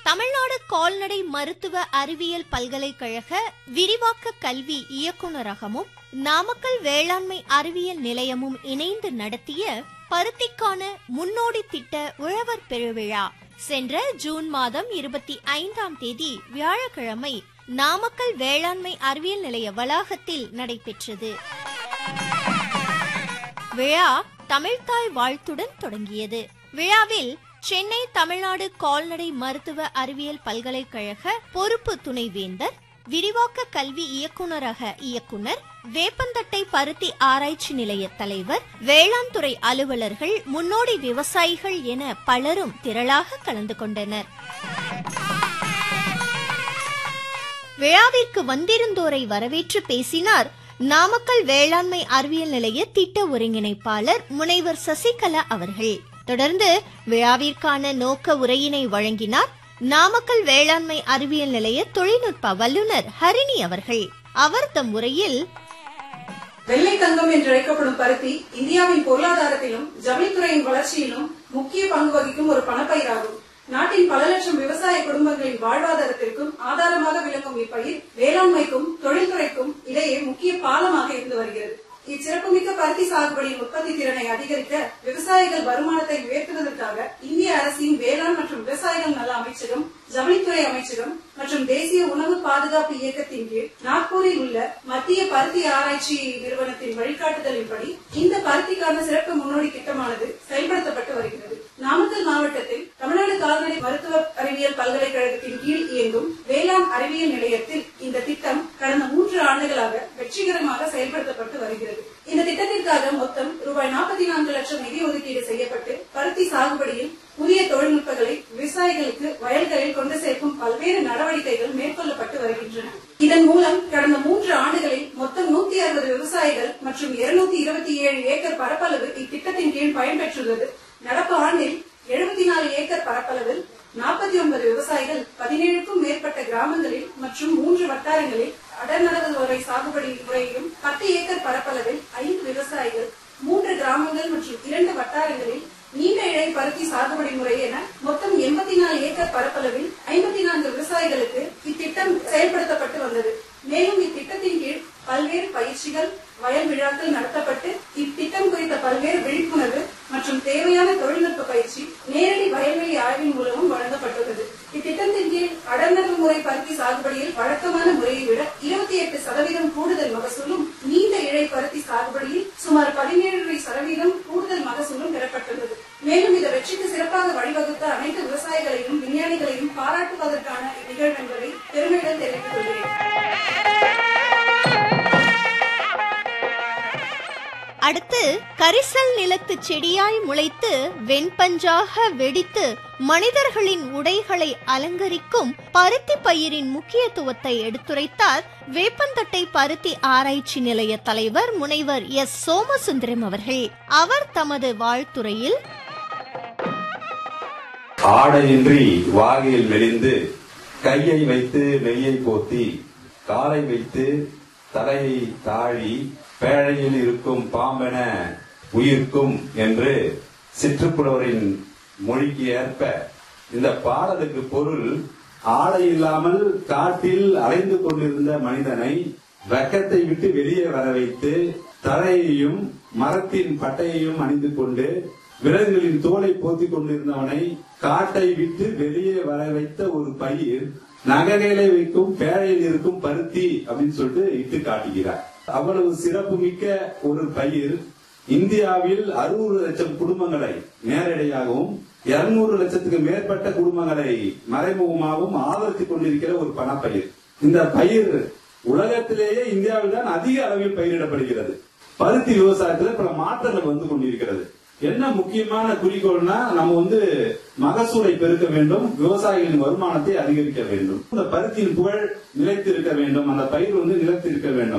தமிழ்நாடு கால்நடை மருத்துவ அறிவியல் பல்கலைக்கழக விரிவாக்க கல்வி இயக்குநரகமும் நாமக்கல் வேளாண்மை அறிவியல் நிலையமும் இணைந்து நடத்திய பருத்திக்கான முன்னோடி திட்ட உழவர் பெருவிழா சென்ற ஜூன் மாதம் இருபத்தி ஐந்தாம் தேதி வியாழக்கிழமை நாமக்கல் வேளாண்மை அறிவியல் நிலைய வளாகத்தில் நடைபெற்றது விழா தமிழ்தாய் வாழ்த்துடன் தொடங்கியது விழாவில் சென்னை தமிழ்நாடு கால்நடை மருத்துவ அறிவியல் பல்கலைக்கழக பொறுப்பு துணைவேந்தர் விரிவாக்க கல்வி இயக்குநரக இயக்குனர் வேப்பந்தட்டை பருத்தி ஆராய்ச்சி நிலைய தலைவர் வேளாண் துறை அலுவலர்கள் முன்னோடி விவசாயிகள் என பலரும் திரளாக கலந்து கொண்டனர் விழாவிற்கு வந்திருந்தோரை வரவேற்று பேசினார் நாமக்கல் வேளாண்மை அறிவியல் நிலைய திட்ட ஒருங்கிணைப்பாளர் முனைவர் சசிகலா அவர்கள் தொடர்ந்து விழாவிற்கான நோக்க உரையினை வழங்கினார் நாமக்கல் வேளாண்மை அறிவியல் நிலைய தொழில்நுட்ப வல்லுநர் ஹரிணி அவர்கள் அவர் தம் உரையில் வெள்ளை தங்கம் என்று அழைக்கப்படும் பருத்தி இந்தியாவின் பொருளாதாரத்திலும் ஜவுளித்துறையின் வளர்ச்சியிலும் முக்கிய பங்கு வகிக்கும் ஒரு பணப்பயிராகும் நாட்டின் பல லட்சம் விவசாய குடும்பங்களின் வாழ்வாதாரத்திற்கும் ஆதாரமாக விளங்கும் இப்பயிர் வேளாண்மைக்கும் தொழில்துறைக்கும் இடையே முக்கிய பாலமாக இருந்து வருகிறது இச்சிறப்புமிக்க பருத்தி சாகுபடியின் உற்பத்தி திறனை அதிகரிக்க விவசாயிகள் வருமானத்தை உயர்த்துவதற்காக இந்திய அரசின் வேளாண் மற்றும் விவசாயிகள் நல அமைச்சகம் ஜவுளித்துறை அமைச்சகம் மற்றும் தேசிய உணவு பாதுகாப்பு இயக்கத்தின் கீழ் நாக்பூரில் உள்ள மத்திய பருத்தி ஆராய்ச்சி நிறுவனத்தின் வழிகாட்டுதலின்படி இந்த பருத்திக்கான சிறப்பு முன்னோடி திட்டமானது செயல்படுத்தப்பட்டு வருகிறது நாமக்கல் மாவட்டத்தில் தமிழ்நாடு கால்நடை மருத்துவ அறிவியல் பல்கலைக்கழகத்தின் கீழ் இயங்கும் வேளாண் அறிவியல் நிலையத்தில் இந்த திட்டம் கடந்த மூன்று ஆண்டுகளாக வெற்றிகரமாக செயல்படுத்தப்பட்டு வருகிறது இந்த திட்டத்திற்காக மொத்தம் ரூபாய் நாற்பத்தி நான்கு லட்சம் நிதி ஒதுக்கீடு செய்யப்பட்டு பருத்தி சாகுபடியில் புதிய தொழில்நுட்பங்களை விவசாயிகளுக்கு வயல்களில் கொண்டு சேர்க்கும் பல்வேறு நடவடிக்கைகள் மேற்கொள்ளப்பட்டு வருகின்றன இதன் மூலம் கடந்த மூன்று ஆண்டுகளில் மொத்தம் நூத்தி அறுபது விவசாயிகள் மற்றும் இருநூத்தி இருபத்தி ஏழு ஏக்கர் பரப்பளவு இத்திட்டத்தின் கீழ் பயன்பெற்றுள்ளது நடப்பு ஆண்டில் எழுபத்தி நாலு ஏக்கர் பரப்பளவில் நாற்பத்தி ஒன்பது விவசாயிகள் பதினேழுக்கும் மேற்பட்ட கிராமங்களில் மற்றும் மூன்று வட்டாரங்களில் அடர்நடவு முறை சாகுபடி முறையிலும் பத்து ஏக்கர் பரப்பளவில் ஐந்து விவசாயிகள் மூன்று கிராமங்கள் மற்றும் இரண்டு வட்டாரங்களில் நீண்ட இழை பருத்தி சாகுபடி முறை என மொத்தம் எண்பத்தி நாலு ஏக்கர் பரப்பளவில் ஐம்பத்தி நான்கு விவசாயிகளுக்கு இத்திட்டம் செயல்படுத்தப்பட்டு வந்தது மேலும் இத்திட்டத்தின் கீழ் பல்வேறு பயிற்சிகள் வயல் விழாக்கள் நடத்தப்பட்டு இத்திட்டம் குறித்த பல்வேறு விழிப்புணர்வு மற்றும் தேவையான தொழில்நுட்ப பயிற்சி நேரடி வயல்வெளி ஆய்வின் மூலமும் வழங்கப்பட்டுள்ளது இத்திட்டத்தின் கீழ் அடர்நடவு முறை பருத்தி சாகுபடியில் வழக்கமான முறையை விட இருபத்தி எட்டு சதவீதம் கூடுதல் மகசூலும் நீண்ட இழை பருத்தி சாகுபடியில் சுமார் பதினேழு சதவீதம் கூடுதல் மகசூலும் பெறப்பட்டுள்ளது மேலும் இந்த வெற்றிக்கு சிறப்பாக வழிவகுத்த அனைத்து விவசாயிகளையும் விஞ்ஞானிகளையும் பாராட்டுவதற்கான நிகழ்வு என்பதை பெருமையுடன் தெரிவித்துக் கொள்கிறேன் அடுத்து கரிசல் நிலத்து செடியாய் முளைத்து வெண்பஞ்சாக வெடித்து மனிதர்களின் உடைகளை அலங்கரிக்கும் பருத்தி பயிரின் முக்கியத்துவத்தை எடுத்துரைத்தார் வேப்பந்தட்டை பருத்தி ஆராய்ச்சி நிலைய தலைவர் முனைவர் எஸ் சோமசுந்தரம் அவர்கள் அவர் தமது வாழ்த்துறையில் ஆடையின்றி வாகையில் மெலிந்து கையை வைத்து நெய்யை போத்தி காலை வைத்து தலையை தாழி பேழையில் இருக்கும் பாம்பென உயிர்க்கும் என்று சிற்றுப்புலவரின் மொழிக்கு ஏற்ப இந்த பாடலுக்கு பொருள் ஆடை இல்லாமல் காட்டில் அலைந்து கொண்டிருந்த மனிதனை வெக்கத்தை விட்டு வெளியே வர வைத்து தரையையும் மரத்தின் பட்டையையும் அணிந்து கொண்டு விலங்குகளின் தோலை போத்திக் கொண்டிருந்தவனை காட்டை விட்டு வெளியே வர வைத்த ஒரு பயிர் நகைகளை வைக்கும் பேழையில் இருக்கும் பருத்தி அப்படின்னு சொல்லிட்டு இட்டு காட்டுகிறார் அவ்வளவு சிறப்பு மிக்க ஒரு பயிர் இந்தியாவில் அறுபது லட்சம் குடும்பங்களை நேரடியாகவும் இருநூறு லட்சத்துக்கு மேற்பட்ட குடும்பங்களை மறைமுகமாகவும் ஆதரித்துக் கொண்டிருக்கிற ஒரு பணப்பயிர் இந்த பயிர் உலகத்திலேயே இந்தியாவில் தான் அதிக அளவில் பயிரிடப்படுகிறது பருத்தி விவசாயத்துல பல மாற்றங்கள் வந்து கொண்டிருக்கிறது என்ன முக்கியமான குறிக்கோள்னா நம்ம வந்து மகசூலை பெருக்க வேண்டும் விவசாயிகளின் வருமானத்தை அதிகரிக்க வேண்டும் இந்த பருத்தியின் புகழ் நிலைத்திருக்க வேண்டும் அந்த பயிர் வந்து நிலைத்திருக்க வேண்டும்